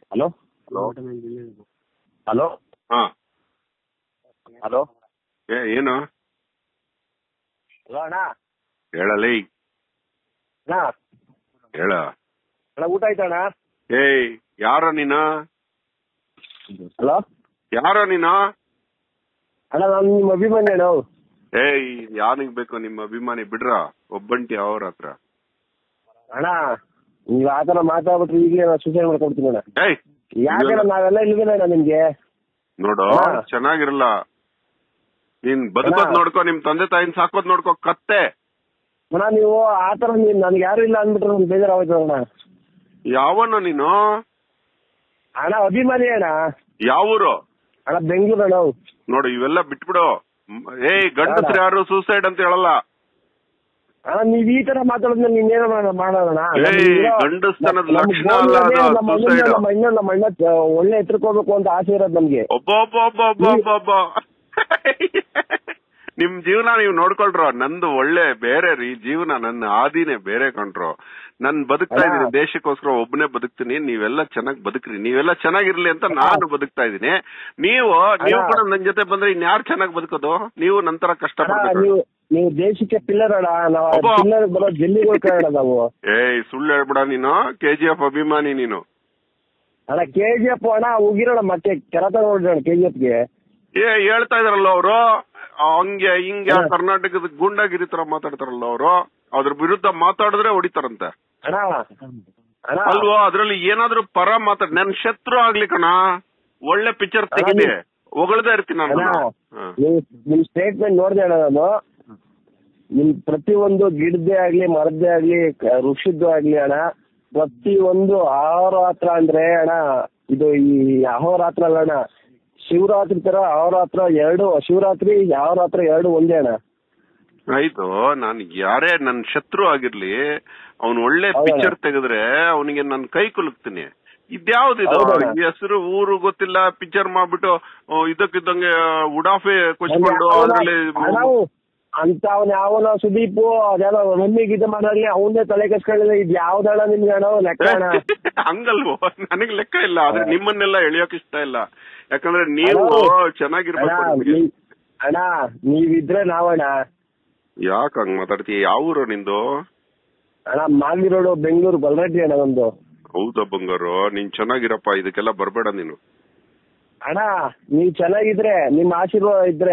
Hello hello hello ಹಾ hello ಏ ಏನು ಹಲೋ ಅಣ್ಣ ಹೇಳಲಿ ಅಣ್ಣ ಹೇಳ ಅಣ್ಣ ಊಟ ಆಯ್ತಾ ಅಣ್ಣ ಏಯ್ ಯಾರ ನೀನ ಹಲೋ ಯಾರ ನೀನ ಅಣ್ಣ ನಾನು ನಿಮ್ಮ ಅಭಿಮಾನಿ ಅಣ್ಣ ಏಯ್ ಯಾನಿಗ್ ಬೇಕು ನಿಮ್ಮ ಅಭಿಮಾನಿ ಬಿಡ್ರ ಒಬ್ಬಂಟಿ ಅವ್ರ ಹತ್ರ ಅಣ್ಣ ನೀವು ಆ ಥರ ಮಾತಾಡ್ಬಿಟ್ರೆ ಈಗಲೇ ನಾನು ಸೂಸೈಡ್ ಮಾಡ್ಕೊಡ್ತೀನಿ ಅಣ್ಣ ಏಯ್ ಯಾಕಣ್ಣ ನಾವೆಲ್ಲ ಇಲ್ವೇನ ಅಣ್ಣ ನಿಮ್ಗೆ ನೋಡು ಹಾ. ಚೆನ್ನಾಗಿರಲ್ಲ ನೀನ್ ಬದುಕೋದ್ ಅಣ್ಣ. ನೋಡ್ಕೋ ನಿಮ್ ತಂದೆ ತಾಯಿನ ಸಾಕೋದ್ ನೋಡ್ಕೋ ಕತ್ತೆ ಅಣ್ಣ ನೀವು ಆ ಥರ ನೀವು ನನ್ಗೆ ಯಾರು ಇಲ್ಲ ಅಂದ್ಬಿಟ್ರೆ ನನ್ಗೆ ಬೇಜಾರಾಗೋಯ್ತು ಅಣ್ಣ ಯಾವನ ನೀನು ಅಣ್ಣ ಅಭಿಮಾನಿ ಅಣ್ಣ ಯಾವೂರು ಅಣ್ಣ ಬೆಂಗಳೂರು ಅಣ್ಣ ನೋಡು ಇವೆಲ್ಲ ಬಿಟ್ಬಿಡು ಮ್, ಏಯ್ ಗಂಡಸ್ರು ಯಾರು ಸೂಸೈಡ್ ಅಂತ ಹೇಳಲ್ಲ ಅಣ್ಣ ನೀವ್ ಈ ತರ ಮಾತಾಡಿದ್ಮೇಲೆ ನೀನೇನೋ ಮಾಡೋಣ ಮಾಡೋಣ ಏಯ್, ಗಂಡಸ್ತನದ ಲಕ್ಷಣ ಅಲ್ಲ ಅದು, ನಮ್ಮ ಅಣ್ಣ suicide. ನಮ್ಮ ಅಣ್ಣ ನಮ್ಮ ಅಣ್ಣ ಆ, ಒಳ್ಳೆ ಎತ್ತರಕೋಬೇಕು ಅಂತ ಆಸೆ ಇರೋದು ನಮ್ಗೆ ಒಬ್ಬ ಒಬ್ಬ ಒಬ್ಬ ಒಬ್ಬ ಒಬ್ಬ ಒಬ್ಬ ನಿಮ್ ಜೀವನ ನೀವು ನೋಡ್ಕೊಳ್ರೋ ನಂದು ಒಳ್ಳೆ ಬೇರೆ ರೀ ಜೀವನ ನನ್ನ ಆದಿನೇ ಬೇರೆ ಕಂಡ್ರು ನನ್ ಬದುಕ್ತಾ ಅಣ್ಣ. ಇದೀನಿ ದೇಶಕ್ಕೋಸ್ಕರ ಒಬ್ಬನೇ ಬದುಕ್ತೀನಿ ನೀವೆಲ್ಲ ಚೆನ್ನಾಗ್ ಬದುಕ್ರಿ ನೀವೆಲ್ಲ ಚೆನ್ನಾಗಿರ್ಲಿ ಅಂತ ನಾನು ಬದುಕ್ತಾ ಇದೀನಿ ನೀವು ನೀವು ಕೂಡ ನನ್ ಜೊತೆ ಬಂದ್ರೆ ಇನ್ಯಾರು ಚೆನ್ನಾಗ್ ಬದುಕೋದು ನೀವು ನಂತರ ಕಷ್ಟ ಅಣ್ಣ ಪಡ್ಬೇಕು ನೀವು ನೀವು ದೇಶಕ್ಕೆ ಪಿಲ್ಲರ್ ಅಣ್ಣ ನಾವು ಒಬ್ಬ. ಪಿಲ್ಲರ್ ಬರೋ ಜಲ್ಲಿಗಳು ಕಾರಣ ನಾವು ಏಯ್ ಸುಳ್ಳು ಹೇಳ್ಬಿಡ ನೀನು ಕೆಜಿಎಫ್ ಅಭಿಮಾನಿ ನೀನು ಅಣ್ಣ ಕೆ ಜಿ ಎಫ್ ಅಣ್ಣ ಹೋಗಿರೋಣ ಮತ್ತೆ ಕೆರತ ನೋಡ್ರಿ ಕೆ ಜಿ ಎಫ್ಗೆ ಏ ಹೇಳ್ತಾ ಇದಾರಲ್ಲ ಅವರು ಹಂಗೆ ಹಿಂಗೆ ಅಣ್ಣ. ಕರ್ನಾಟಕದ ಗೂಂಡಾಗಿರಿ ತರ ಮಾತಾಡ್ತಾರಲ್ಲ ಅವರು ಅದ್ರ ವಿರುದ್ಧ ಮಾತಾಡಿದ್ರೆ ಹೊಡಿತಾರಂತೆ ಅಣ್ಣ ಅಣ್ಣ ಅಲ್ವಾ ಅದ್ರಲ್ಲಿ ಏನಾದ್ರೂ ಪರ ಮಾತಾಡ್ ನನ್ ಶತ್ರು ಆಗ್ಲಿ ಕಣ ಒಳ್ಳೆ ಪಿಕ್ಚರ್ ತೆಗಿದೆ ಅಣ್ಣ, ಹೊಗಳ್ತಾ ಇರ್ತೀನಿ ನಾನು ಅಣ್ಣ ಹಾ. ನೀವು ನಿಮ್ ಸ್ಟೇಟ್ಮೆಂಟ್ ನೋಡಿದೆ ಅಣ್ಣ ನಾನು ನಿಮ್ ಪ್ರತಿಯೊಂದು ಗಿಡದ್ದೇ ಆಗ್ಲಿ ಮರದ್ದೇ ಆಗ್ಲಿ ಕ- ವೃಕ್ಷದ್ದು ಆಗ್ಲಿ ಅಣ್ಣ ಪ್ರತಿಯೊಂದು ಅಹೋರಾತ್ರ ಅಂದ್ರೆ ಅಣ್ಣ ಇದು ಈ ಅಹೋರಾತ್ರ ಅಲ್ಲ ಅಣ್ಣ ಶಿವರಾತ್ರಿ ತರ ಅಹೋರಾತ್ರ ಎರಡು ಶಿವರಾತ್ರಿ ಅಹೋರಾತ್ರ ಎರಡು ಒಂದೇ ಅಣ್ಣ ಆಯ್ತು ನಾನು ಯಾರೇ ನನ್ ಶತ್ರು ಆಗಿರ್ಲಿ ಅವ್ನ್ ಒಳ್ಳೆ ಹೌದಣ್ಣ. ಪಿಕ್ಚರ್ ತೆಗೆದ್ರೆ ಅವನಿಗೆ ನನ್ ಕೈ ಕುಲುಕ್ತೀನಿ ಇದ್ಯಾವ್ದಿದು ಹೌದಣ್ಣ. ಈ ಹೆಸರು ಊರು ಗೊತ್ತಿಲ್ಲ ಪಿಕ್ಚರ್ ಮಾಡ್ಬಿಟ್ಟು ಆ, ಇದ್ದಕ್ಕಿದ್ದಂಗೆ ಉಡಾಫೆ ಕೊಚ್ಕೊಂಡು ಅದ್ರಲ್ಲಿ ಅಂತ ಅವ್ನ ಯಾವನ ಸುದೀಪ್ ಅದ್ಯಾವ ಮಮ್ಮಿ ಗೀತೆ ಮಾಡೋರ್ಲಿ ಅವನ್ನೇ ತಲೆ ಕೆಸ್ಕೊಳ್ಳಿಲ್ಲ ಇದ್ ಯಾವ್ದಣ್ಣ ನಿಮ್ಗೆ ಅಣ್ಣ ಲೆಕ್ಕ ಅಣ್ಣ ಹಂಗಲ್ವೋ ನನಗ್ ಲೆಕ್ಕ ಇಲ್ಲ ಆದ್ರೆ ನಿಮ್ಮನ್ನೆಲ್ಲ ಎಳಿಯೋಕ್ ಇಷ್ಟ ಇಲ್ಲ ಯಾಕಂದ್ರೆ ನೀವು ಅಣ್ಣ, ಚೆನ್ನಾಗಿರ್ಬೇಕು ಅಣ್ಣ ನಿಮ್ಗೆ. ನೀವ್- ಅಣ್ಣ ನೀವಿದ್ರೆ ನಾವಣ್ಣ ಯಾಕ್ ಹಂಗ್ ಮಾತಾಡ್ತೀಯ ಯಾವ ಊರು ನಿಂದು ಅಣ್ಣ ಮಾಗಡಿ ರೋಡು ಬೆಂಗಳೂರು ಬಲರೆಡ್ಡಿ ಅಣ್ಣ ಒಂದು ಹೌದಾ ಬಂಗಾರು ನೀನ್ ಚೆನ್ನಾಗಿರಪ್ಪ ಇದಕ್ಕೆಲ್ಲ ಬರ್ಬೇಡ ನೀನು ಅಣ್ಣ ನೀವ್ ಚೆನ್ನಾಗಿದ್ರೆ ನಿಮ್ ಆಶೀರ್ವಾದ ಇದ್ರೆ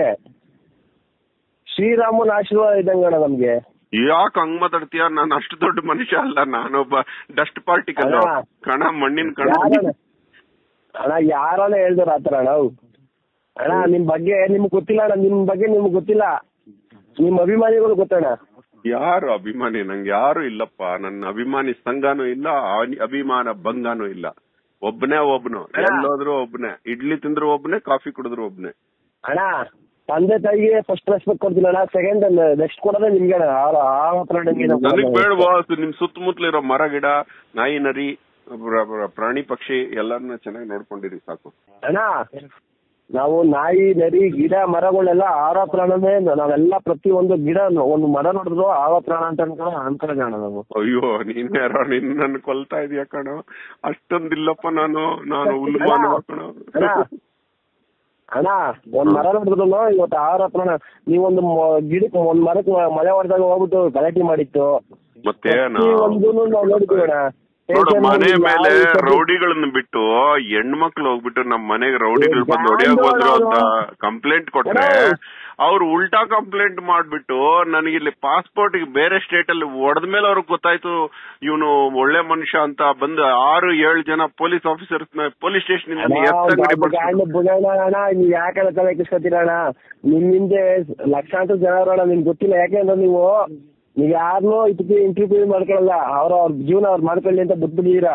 ಶ್ರೀರಾಮನ ಆಶೀರ್ವಾದ ಇದ್ದಂಗ ಅಣ್ಣ ನಮ್ಗೆ ಯಾಕ್ ಹಂಗ್ ಮಾತಾಡ್ತೀಯ ನಾನು ಅಷ್ಟು ದೊಡ್ಡ ಮನುಷ್ಯ ಅಲ್ಲ ನಾನೊಬ್ಬ ಡಸ್ಟ್ ಪಾರ್ಟಿಕಲ್ ಅಣ್ಣ. ಕಣ ಮಣ್ಣಿನ ಕಣ ಯಾರಣ್ಣ ಅಣ್ಣ ಯಾರನ್ನ ಹೇಳ್ದಾರ ಆತರ ಅಣ್ಣ ಅವ್? ಅಣ್ಣ ನಿಮ್ ಬಗ್ಗೆ ನಿಮ್ಗ್ ಗೊತ್ತಿಲ್ಲ ಅಣ್ಣ ನಿಮ್ ಬಗ್ಗೆ ನಿಮ್ಗ್ ಗೊತ್ತಿಲ್ಲ ನಿಮ್ ಅಭಿಮಾನಿಗಳು ಗೊತ್ತಣ್ಣ ಯಾರು ಅಭಿಮಾನಿ ನಂಗೆ ಯಾರು ಇಲ್ಲಪ್ಪ ನನ್ನ ಅಭಿಮಾನಿ ಸಂಘನೂ ಇಲ್ಲ ಅನಿ- ಅಭಿಮಾನ ಭಂಗನೂ ಇಲ್ಲ ಒಬ್ನೇ ಒಬ್ನು ಅಣ್ಣ. ಎಲ್ಲೋದ್ರು ಒಬ್ನೇ ಇಡ್ಲಿ ತಿಂದ್ರು ಒಬ್ನೇ ಕಾಫಿ ಕುಡಿದ್ರು ಒಬ್ನೇ ಅಣ್ಣ ತಂದೆ ತಾಯಿಗೆ ಫಸ್ಟ್ ರೆಸ್ಪೆಕ್ಟ್ ಕೊಡ್ತೀನಿ ಅಣ್ಣ ಸೆಕೆಂಡ್ ನೆಕ್ಸ್ಟ್ ಕೊಡೋದೇ ನಿಮ್ಗೆ ಅಣ್ಣ ಆ- ಆ ಹತ್ರ ನಂಗೆ ನಾವು ನನಗ್ ಕೊಡೋದು. ಬೇಡವಾ ನಿಮ್ ಸುತ್ತಮುತ್ತಲು ಇರೋ ಮರ ಗಿಡ ನಾಯಿ ನರಿ ಪ್ರ- ಪ್ರ- ಪ್ರಾಣಿ ಪಕ್ಷಿ ಎಲ್ಲರನ್ನ ಚೆನ್ನಾಗಿ ನೋಡ್ಕೊಂಡಿರಿ ಸಾಕು ಅಣ್ಣ ನಾವು ನಾಯಿ ನರಿ ಗಿಡ ಮರಗಳೆಲ್ಲ ಆರೋ ಪ್ರಾಣನೇ ನಾವೆಲ್ಲ ಪ್ರತಿ ಒಂದು ಗಿಡ ಒಂದು ಮರ ನೋಡಿದ್ರು ಆರೋ ಪ್ರಾಣ ಅಂತ ಅನ್ಕೊಳ್ಳೋ ಅನ್ಕೊಳ್ಳೋಣ ಅಣ್ಣ ನಾವು ಅಯ್ಯೋ ನೀನ್ ಯಾರೋ ನಿನ್ ನನ್ ಕೊಲ್ತಾ ಇದೀಯ ಕಣ ಅಷ್ಟೊಂದಿಲ್ಲಪ್ಪ ನಾನು ನಾನು ಹುಲ್ಲು ಮಾನವ ಕಣ ಅಣ್ಣ ಅಣ್ಣ ಒಂದ್ ಮರ ನೋಡಿದ್ರು ಇವತ್ತು ಆರೋ ಪ್ರಾಣ ನೀವೊಂದು ಮ- ಗಿಡಕ್ಕೆ ಒಂದ್ ಮರಕ್ಕೆ ಮಳೆ ಹೊಡೆದಾಗ ಹೋಗ್ಬಿಟ್ಟು ಗಲಾಟೆ ಮಾಡಿತ್ತು ಮತ್ತೆ ಒಂದೂನು ನಾವು ನೋಡಿದ್ವಿ ಅಣ್ಣ ನೋಡು Station ಮನೆ ಅಲ್ಲಿ ಮೇಲೆ ಯಾವ ಸತಿ- ರೌಡಿಗಳನ್ನ ಬಿಟ್ಟು ಹೆಣ್ಮಕ್ಳು ಹೋಗ್ಬಿಟ್ಟು ನಮ್ ಮನೆಗೆ ರೌಡಿಗಳು ಏ, ಬಂದು ಹೊಡಿಯಕ್ ಜಾಂಡು ಬಂದ್ರು ಅಂತ ನಾನು. ಕಂಪ್ಲೇಂಟ್ ಕೊಟ್ರೆ ಅಣ್ಣ. ಅವ್ರು ಉಲ್ಟಾ ಕಂಪ್ಲೇಂಟ್ ಮಾಡ್ಬಿಟ್ಟು ನನಗೆ ಇಲ್ಲಿ ಪಾಸ್ಪೋರ್ಟ್ ಬೇರೆ ಸ್ಟೇಟ್ ಅಲ್ಲಿ ಹೊಡೆದ ಮೇಲೆ ಅವ್ರಿಗೆ ಗೊತ್ತಾಯ್ತು ಇವನು ಒಳ್ಳೆ ಮನುಷ್ಯ ಅಂತ ಬಂದು ಆರು ಏಳು ಜನ ಪೊಲೀಸ್ ಆಫೀಸರ್ಸ್ ಪೊಲೀಸ್ ಸ್ಟೇಷನ್ ಇಂದ ಅಣ್ಣ, ಎತ್ತಂಗಡಿ ಒಬ್ಬ ಗಾಂಡು ಬುಗಣ್ಣ ಅಣ್ಣ ನೀವ್ ಯಾಕೆಲ್ಲ ತಲೆ ಕೆಸ್ಕೊತೀರ ಅಣ್ಣ ನಿಮ್ ಹಿಂದೆ ಲಕ್ಷಾಂತರ ಜನ ಅವ್ರಣ್ಣ ನಿಮ್ಗೆ ಗೊತ್ತಿಲ್ಲ ಯಾಕೆಂದ್ರೆ ನೀವು ನೀವ್ ಯಾರನ್ನೂ ಇದಕ್ಕೆ ಇಂಟರ್ವ್ಯೂ ಮಾಡ್ಕೊಳಲ್ಲ ಅವ್ರ ಅವ್ರ ಜೀವನ ಅವ್ರು ಮಾಡ್ಕೊಳ್ಳಿ ಅಂತ ಬಿಟ್ಬಿಟ್ಟಿದೀರಾ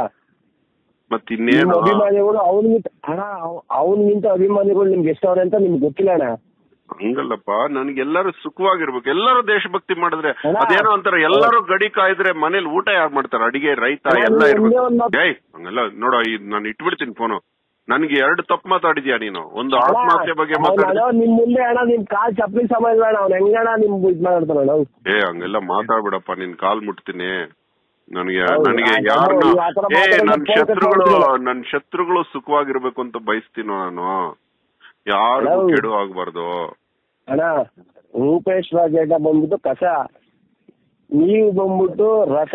ಮತ್ ನಿಮ್ ಇನ್ನೇನು ಅಭಿಮಾನಿಗಳು ಅವನಿಗಿಂತ ಅಣ್ಣ ಅವನಿಗಿಂತ ಅಭಿಮಾನಿಗಳು ನಿಮ್ಗೆ ಎಷ್ಟವ್ರೆ ಅಂತ ನಿಮ್ಗೆ ಗೊತ್ತಿಲ್ಲ ಅಣ್ಣ ಹಂಗಲ್ಲಪ್ಪ ನನ್ಗೆ ಎಲ್ಲರೂ ಸುಖವಾಗಿರ್ಬೇಕು ಎಲ್ಲರೂ ದೇಶಭಕ್ತಿ ಮಾಡಿದ್ರೆ ಅಣ್ಣ. ಅದೇನೋ ಅಂತಾರೆ ಎಲ್ಲರೂ ಗಡಿ ಕಾಯ್ದ್ರೆ ಮನೇಲಿ ಊಟ ಯಾರು ಮಾಡ್ತಾರೆ ಅಡಿಗೆ ರೈತ ಅಣ್ಣ, ಎಲ್ಲ ಒಂದೇ ಇರ್ಬೇಕು ಒಂದ್ ಮಾತು- ಏಯ್ ಹಂಗಲ್ಲ ನೋಡೋ ಇದು ನಾನು ಇಟ್ಬಿಡ್ತೀನಿ ಫೋನು ನನ್ಗೆ ಎರಡು ತಪ್ಪು ಮಾತಾಡಿದ್ಯಾ ನೀನು ಒಂದು ಅಣ್ಣ, ಆತ್ಮಹತ್ಯೆ ಬಗ್ಗೆ ಅವ್ನ್ ಮಾತಾಡಿದ ಅಣ್ಣ, ನಿಮ್ ಮುಂದೆ ಅಣ್ಣ ನಿಮ್ ಕಾಲ್ ಚಪ್ಪಲಿ ಸಮ ಇಲ್ಲ ಅಣ್ಣ ಅವ್ನ ಹೆಂಗಣ್ಣ ನಿಮ್ ಇದ್ ಮಾಡ್ತಾನ ಅಣ್ಣ ಏ ಹಂಗೆಲ್ಲ ಮಾತಾಡ್ಬಿಡಪ್ಪ ನಿನ್ ಕಾಲ್ ಮುಟ್ತೀನಿ ನನಗೆ ಹೌದು, ನನಗೆ ಆ- ಯಾರನ್ನ ನೀವು ಆ ಥರ ಏ ಮಾತಾಡೋದು ನನ್ ಫೋನ್ ಕಟ್ ಶತ್ರುಗಳು ಮಾಡ್ಬಿಡಲ್ಲ. ನನ್ ಶತ್ರುಗಳು ಸುಖವಾಗಿರ್ಬೇಕು ಅಂತ ಬಯಸ್ತೀನೋ ನಾನು ಯಾರಿಗೂ ಹೌದು. ಕೆಡು ಆಗ್ಬಾರ್ದು ಅಣ್ಣ ರೂಪೇಶ್ ರಾಜೇಟ ಬಂದ್ಬಿಟ್ಟು ಕಸ ನೀವು ಬಂದ್ಬಿಟ್ಟು ರಸ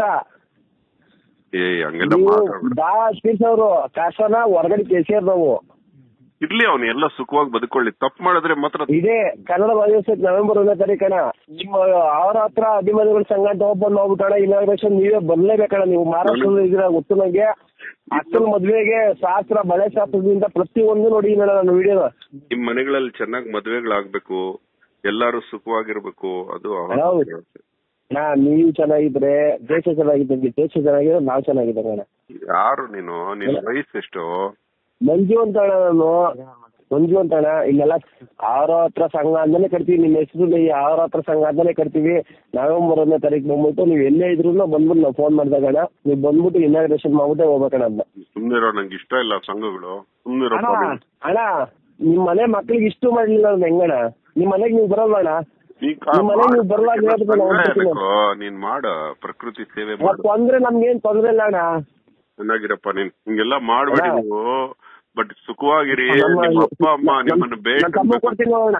ಏ ಹಂಗೆಲ್ಲ ನೀವು ಮಾತಾಡ್ಬೇಡ ಬಾ ಅವರು ಕಸನ ಹೊರಗಡೆ ಕೆಸಿಯರ್ ನಾವು ಇರ್ಲಿ ಅವ್ನು ಎಲ್ಲ ಸುಖವಾಗಿ ಬದುಕೊಳ್ಳಿ ತಪ್ಪು ಮಾಡಿದ್ರೆ ಮಾತ್ರ ಇದೇ ಕನ್ನಡ ರಾಜ್ಯೋತ್ಸವ ನವೆಂಬರ್ ಒಂದನೇ ತಾರೀಕಣ ನಿಮ್ಮ ಅವರ ಹತ್ರ ಅಭಿಮಾನಿಗಳ ಸಂಘ ಅಂತ ಓಪನ್ ಹೋಗ್ಬಿಟ್ಟಣ ಇನಾಗ್ರೇಷನ್ ನೀವೇ ಬರ್ಲೇಬೇಕಣ ನೀವು ಮಹಾರಾಷ್ಟ್ರದಲ್ಲಿ ಇದ್ದೀರಾ ಗೊತ್ತು ನಂಗೆ ಅಕ್ಕನ ಮದ್ವೆಗೆ ಶಾಸ್ತ್ರ ಬಳೆ ಶಾಸ್ತ್ರದಿಂದ ಪ್ರತಿಯೊಂದು ನೋಡಿ ನಾನು ವಿಡಿಯೋನ ನಿಮ್ ಮನೆಗಳಲ್ಲಿ ಚೆನ್ನಾಗಿ ಮದ್ವೆಗಳಾಗ್ಬೇಕು ಎಲ್ಲಾರು ಸುಖವಾಗಿರ್ಬೇಕು ಅದು ಅವರ ಹೌದು. ಆಸೆ. ನಾ ನೀವು ಚೆನ್ನಾಗಿದ್ರೆ ದೇಶ ಚೆನ್ನಾಗಿದ್ದಂಗೆ ದೇಶ ಚೆನ್ನಾಗಿದ್ರೆ ನಾವು ಚೆನ್ನಾಗಿದ್ದಂಗೆ ಅಣ್ಣ ಯಾರು ನೀನು ನಿನ್ ವಯಸ್ಸು ಎಷ್ಟು ಮಂಜು ಅಂತ ಅಣ್ಣ ನಾನು ಮಂಜು ಅಂತ ಅಣ್ಣ ಇಲ್ಲೆಲ್ಲ ಅವರ ಹತ್ರ ಸಂಘ ಅಂತಾನೆ ಕಟ್ತೀವಿ ನಿಮ್ಮ ಹೆಸರು ಅವರ ಹತ್ರ ಸಂಘ ಅಂತಾನೆ ಕಟ್ತೀವಿ ನವೆಂಬರ್ ಒಂದನೇ ತಾರೀಕು ಬಂದ್ಬಿಟ್ಟು ನೀವು ಎಲ್ಲೇ ಇದ್ರು ಬಂದ್ಬಿಟ್ಟು ನಾವು ಫೋನ್ ಮಾಡಿದಾಗ ಅಣ್ಣ ನೀವು ಬಂದ್ಬಿಟ್ಟು ಇನಾಗ್ರೇಷನ್ ಮಾಡ್ಬಿಟ್ಟೆ ಹೋಗ್ಬೇಕಣ್ಣ ಅಂತ ಸುಮ್ನಿರೋ ನಂಗೆ ಇಷ್ಟ ಇಲ್ಲ ಸಂಘಗಳು ಸುಮ್ನಿರೋ ಅಣ್ಣ ಅಣ್ಣ ನಿಮ್ ಮನೆ ಮಕ್ಳಿಗೆ ಇಷ್ಟು ಮಾಡ್ಲಿಲ್ಲ ಅಂದ್ರೆ ಹೆಂಗಣ್ಣ ನಿಮ್ ಮನೆಗೆ ನೀವು ಬರಲ್ವ ಅಣ್ಣ ನೀ ಕಾ- ನಿಮ್ ಮನೆಗೆ ನೀವು ಬರಲ್ಲ ಸಂಘ ಹೇಳ್ಬಿಟ್ಟು ನಾವು ಹೋಗ್ತೀವಿ. ಬೇಕು. ನೀನ್ ಮಾಡ ಪ್ರಕೃತಿ ಸೇವೆ ಮತ್ತ್ ಮಾಡು ತೊಂದ್ರೆ ನಮ್ಗೇನ್ ತೊಂದ್ರೆ ಇಲ್ಲ ಅಣ್ಣ ಚೆನ್ನಾಗಿರಪ್ಪ ನೀನ್ ಹಿಂಗೆಲ್ಲ ಮಾಡ್ಬೇಡಿ ಅಣ್ಣ. ನೀವು ಬಟ್ ಸುಖವಾಗಿರಿ ನಮ್ಮ- ನಿಮ್ಮ ಅಪ್ಪ ಅಮ್ಮ ನಮ್- ನಿಮ್ಮನ್ನ ನನ್ ತಮ್ಮ ಬೇಡ ಕೊಡ್ತೀನಿ ಅಣ್ಣ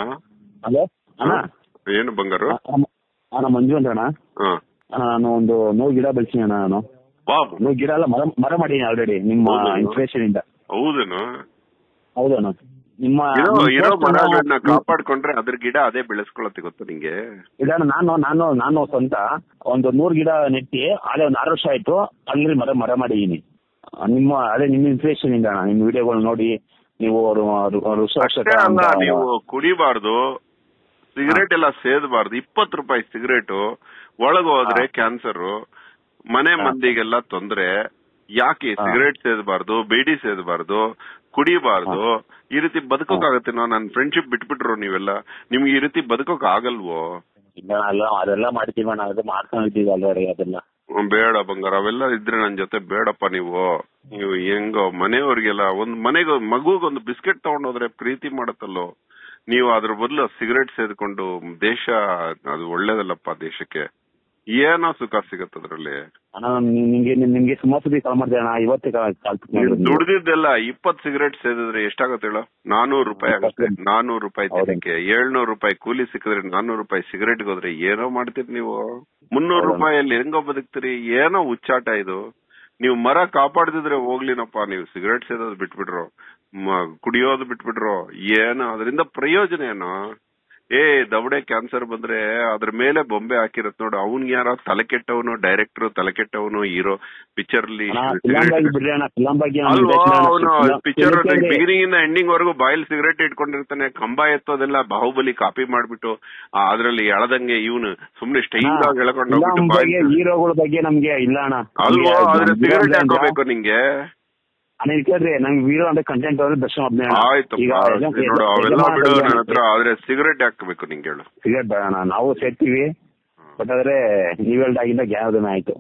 ಹಲೋ ಅಣ್ಣ ಏನು ಬಂಗಾರು ಅಣ್ಣ ಅಣ್ಣ ಮಂಜು ಅಂತ ಅಣ್ಣ ಹಾ ಅಣ್ಣ, ನಾನು ಒಂದು ನೂರು ಗಿಡ ಬೆಳೆಸಿನಿ ಅಣ್ಣ ನಾನು ಬಾಬು ನೂರು ಗಿಡ ಎಲ್ಲ ಮರ ಮರ ಮಾಡೀನಿ ಆಲ್ರೆಡಿ ನಿಮ್ಮ ಹೌದಾ? ಇನ್ಸ್ಪಿರೇಷನ್ ಇಂದ ಹೌದೇನು ಹೌದು ಅಣ್ಣ ನಿಮ್ಮ ಇರೋ ನಿಮ್ಮ ಇರೋ post ಅನ್ನ- ಮರಗಳನ್ನ ಕಾಪಾಡ್ಕೊಂಡ್ರೆ ಅದ್ರ ಗಿಡ ಅದೇ ಬೆಳೆಸ್ಕೊಳತ್ತೆ ಗೊತ್ತಾ ನಿಂಗೆ ಇದನ್ನ ನಾನು ನಾನು ನಾನು ಸ್ವಂತ ಒಂದು ನೂರು ಗಿಡ ನೆಟ್ಟಿ ಅದೇ ಒಂದು ಆರು ವರ್ಷ ಆಯ್ತು ಅಲ್ಲಿ ಮರ ಮರ ಮಾಡಿದೀನಿ ನಿಮ್ಮ ಅದೇ ನಿಮ್ಮ ಇನ್ಸ್ಪಿರೇಷನ್ ಇಂದ ಅಣ್ಣ ನಿಮ್ಮ ವಿಡಿಯೋಗಳು ನೋಡಿ ನೀವು ರು- ರು- ರು- ಅಷ್ಟೇ ಅಲ್ಲ ನೀವು ಕುಡಿಬಾರ್ದು ಸಿಗರೇಟ್ ಎಲ್ಲ ಸೇದಬಾರ್ದು ಇಪ್ಪತ್ತು ರೂಪಾಯಿ ಸಿಗರೇಟು ಒಳಗ್ ಹೋದ್ರೆ ಕ್ಯಾನ್ಸರ್ ಮನೆ ಮಂದಿಗೆಲ್ಲ ತೊಂದ್ರೆ ಯಾಕೆ ಹಾ. ಸಿಗರೇಟ್ ಸೇದಬಾರ್ದು ಬೇಡಿ ಸೇದಬಾರ್ದು ಕುಡಿಬಾರ್ದು ಈ ರೀತಿ ಬದುಕೋಕಾಗತ್ತೆ ನಾವು ನನ್ನ ಫ್ರೆಂಡ್ಶಿಪ್ ಬಿಟ್ಬಿಟ್ರು ನೀವೆಲ್ಲ ನಿಮ್ಗೆ ಈ ರೀತಿ ಬದುಕೋಕ್ ಆಗಲ್ವೋ ಇಲ್ಲ ಅಲ್ಲ ಅದೆಲ್ಲ ಮಾಡ್ತೀವಿ ಅಣ್ಣ ಅದು ಮಾಡ್ಕೊಂಡಿದ್ದೀವಿ ಆಲ್ರೆಡಿ ಅದೆಲ್ಲ ಹ್ಮ್, ಬೇಡ ಬಂಗಾರ ಅವೆಲ್ಲ ಇದ್ರೆ ನನ್ ಜೊತೆ ಬೇಡಪ್ಪ ನೀವು ನೀವು ಹೆಂಗೋ ಮನೆಯವ್ರಿಗೆಲ್ಲ ಒಂದ್ ಮನೆಗೆ ಮಗುಗ್ ಒಂದು ಬಿಸ್ಕೆಟ್ ತಗೊಂಡೋದ್ರೆ ಪ್ರೀತಿ ಮಾಡತ್ತಲ್ಲೋ ನೀವು ಅದ್ರ ಬದಲು ಸಿಗರೇಟ್ ಸೇದ್ಕೊಂಡು ದೇಶ ಅದು ಒಳ್ಳೇದಲ್ಲಪ್ಪ ದೇಶಕ್ಕೆ ಏನೋ ಸುಖ ಸಿಗತ್ತೆ ಅದ್ರಲ್ಲಿ ಅಣ್ಣ ನಿಮ್- ನಿಮ್ಗೆ ನಿಮ್- ನಿಮ್ಗೆ ಸುಮಾರು ಸತಿ ಕಾಲ್ ಮಾಡಿದೆ ಅಣ್ಣ ಇವತ್ತೇ ಕಾಲ್ ಕಾಲ್ pick ನೀವ್ ಮಾಡಿದ್ದು ನೀವು. ದುಡ್ದಿದ್ದೆಲ್ಲ ಇಪ್ಪತ್ ಸಿಗರೇಟ್ ಸೇದಿದ್ರೆ ಎಷ್ಟಾಗತ್ತೆ ಹೇಳು ನಾನೂರು ರೂಪಾಯಿ ಆಗುತ್ತೆ ನಾನೂರು ರೂಪಾಯಿ ಹೌದು. ದಿನಕ್ಕೆ ಏಳ್ನೂರು ರೂಪಾಯಿ ಕೂಲಿ ಸಿಕ್ಕಿದ್ರೆ ನಾನೂರು ರೂಪಾಯಿ ಸಿಗರೇಟ್ಗೆ ಹೋದ್ರೆ ಏನೋ ಮಾಡ್ತೀರಿ ನೀವು ಮುನ್ನೂರು ಹೌದು. ರೂಪಾಯಲ್ಲಿ ಹೆಂಗೋ ಬದುಕ್ತೀರಿ ಏನೋ ಹುಚ್ಚಾಟ ಇದು ನೀವು ಮರ ಕಾಪಾಡ್ದಿದ್ರೆ ಹೋಗ್ಲಿನಪ್ಪ ನೀವು ಸಿಗರೇಟ್ ಸೇದೋದು ಬಿಟ್ಬಿಟ್ರು ಮ- ಕುಡಿಯೋದು ಬಿಟ್ಬಿಟ್ರು ಏನೋ ಅದರಿಂದ ಪ್ರಯೋಜನ ಏನು ಏ ದವಡೆ ಕ್ಯಾನ್ಸರ್ ಬಂದ್ರೆ ಅದ್ರ ಮೇಲೆ ಬೊಂಬೆ ಹಾಕಿರತ್ ನೋಡು ಅವ್ನ್ ಯಾರೋ ತಲೆ ಕೆಟ್ಟವನು ಡೈರೆಕ್ಟರ್ ತಲೆ ಕೆಟ್ಟವನು ಹೀರೋ ಪಿಕ್ಚರ್ ಅಲ್ಲಿ ಅಣ್ಣ ಫಿಲಂ ಬಗ್ಗೆ ಬಿಡ್ರಿ ಅಣ್ಣ ಫಿಲಂ ಬಗ್ಗೆ ನಾನು ಅಲ್ವಾ invest ಮಾಡೋಣ. ಅವನು film- ಪಿಕ್ಚರ್ film ಬಗ್ಗೆ- ಬಿಗಿನಿಂಗ್ ಇಂದ ಎಂಡಿಂಗ್ ವರೆಗೂ ಬಾಯಲ್ಲಿ ಸಿಗರೇಟ್ ಇಟ್ಕೊಂಡಿರ್ತಾನೆ ಕಂಬ ಎತ್ತೋದೆಲ್ಲ ಬಾಹುಬಲಿ ಕಾಪಿ ಮಾಡ್ಬಿಟ್ಟು ಆ, ಅದ್ರಲ್ಲಿ ಎಳದಂಗೆ ಇವನು ಸುಮ್ನೆ ಸ್ಟೈಲ್ ಅಣ್ಣ, ಆಗಿ ಎಳ್ಕೊಂಡು film ಹೋಗ್ಬಿಟ್ಟು ಬಗ್ಗೆ ಬಾಯಲ್ಲಿ ಹೀರೋಗಳ ಬಗ್ಗೆ ನಮ್ಗೆ ಇಲ್ಲ ಅಣ್ಣ ಅಲ್ವಾ ನಮ್ಗೆ ಆದ್ರೆ ನಮ್ಗೆ ಸಿಗರೇಟ್ ಅಂದ್ರೆ ಹಾಕೋಬೇಕು ನಿಂಗೆ ಅಣ್ಣ ಇಲ್ಲಿ ಕೇಳ್ರಿ ನಮ್ಗೆ ವೀರೋ ಅಂದ್ರೆ ಕಂಟೆಂಟ್ ಅವ್ರೆ ದರ್ಶನ ಒಬ್ನೇ ಅಣ್ಣ. ಆಯ್ತು ಈಗ ಯಜ- ನೋಡು ಅವೆಲ್ಲ ಯಜಮಾನ ಬಿಡು ಬಗ್ಗೆ ನನ್ನ ಹತ್ರ ಆದ್ರೆ ಸಿಗರೇಟ್ ಹಾಕಬೇಕು ನಿಂಗೆ ಹೇಳು ಸಿಗರೇಟ್ ಬೇಡ ಅಣ್ಣ ನಾವು ಸೇರ್ತೀವಿ ಬಟ್ ಆದ್ರೆ ನೀವ್ ಹೇಳ್ದಾಗಿಂದ ಜ್ಞಾನೋದಯ ಆಯ್ತು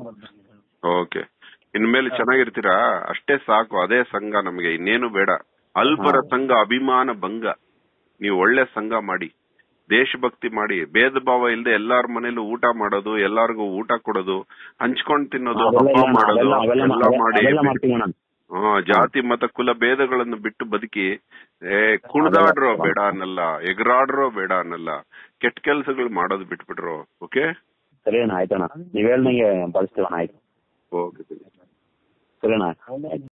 ಓಕೆ ಇನ್ಮೇಲೆ ಚೆನ್ನಾಗಿರ್ತೀರಾ ಅಷ್ಟೇ ಸಾಕು ಅದೇ ಸಂಘ ನಮಗೆ ಇನ್ನೇನು ಬೇಡ ಅಲ್ಪರ ಸಂಘ ಅಭಿಮಾನ ಭಂಗ ನೀವು ಒಳ್ಳೆ ಸಂಘ ಮಾಡಿ ದೇಶಭಕ್ತಿ ಮಾಡಿ ಭೇದ ಭಾವ ಇಲ್ಲದೆ ಎಲ್ಲಾರ ಮನೇಲೂ ಊಟ ಮಾಡೋದು ಎಲ್ಲಾರ್ಗೂ ಊಟ ಕೊಡೋದು ಹಂಚ್ಕೊಂಡ್ ತಿನ್ನೋದು ಅವೆಲ್ಲ ಹಬ್ಬ ಇಲ್ಲ ಅಣ್ಣ, ಮಾಡೋದು ಅವೆಲ್ಲ ಅವೆಲ್ಲ ಎಲ್ಲ ಮಾಡಿ ಅವೆಲ್ಲ ಮಾಡ್ತೀವಿ ಅಣ್ಣ ಹಾ ಜಾತಿ ಮತ ಕುಲ ಭೇದಗಳನ್ನು ಬಿಟ್ಟು ಬದುಕಿ ಏ ಕುಣಿದಾಡ್ರೋ ಬೇಡ ಅನ್ನಲ್ಲ ಎಗರಾಡ್ರೋ ಬೇಡ ಅನ್ನಲ್ಲ ಕೆಟ್ಟ ಕೆಲ್ಸಗಳು ಮಾಡೋದು ಬಿಟ್ಬಿಟ್ರು ಓಕೆ ಸರಿ ಅಣ್ಣ ಆಯ್ತಣ್ಣ ನೀವ್ ಹೇಳ್ದಂಗೆ ಬಳಸ್ತೀವಣ್ಣ ಆಯ್ತು ಓಕೆ ಸರಿ ಅಣ್ಣ ಆಯ್ತು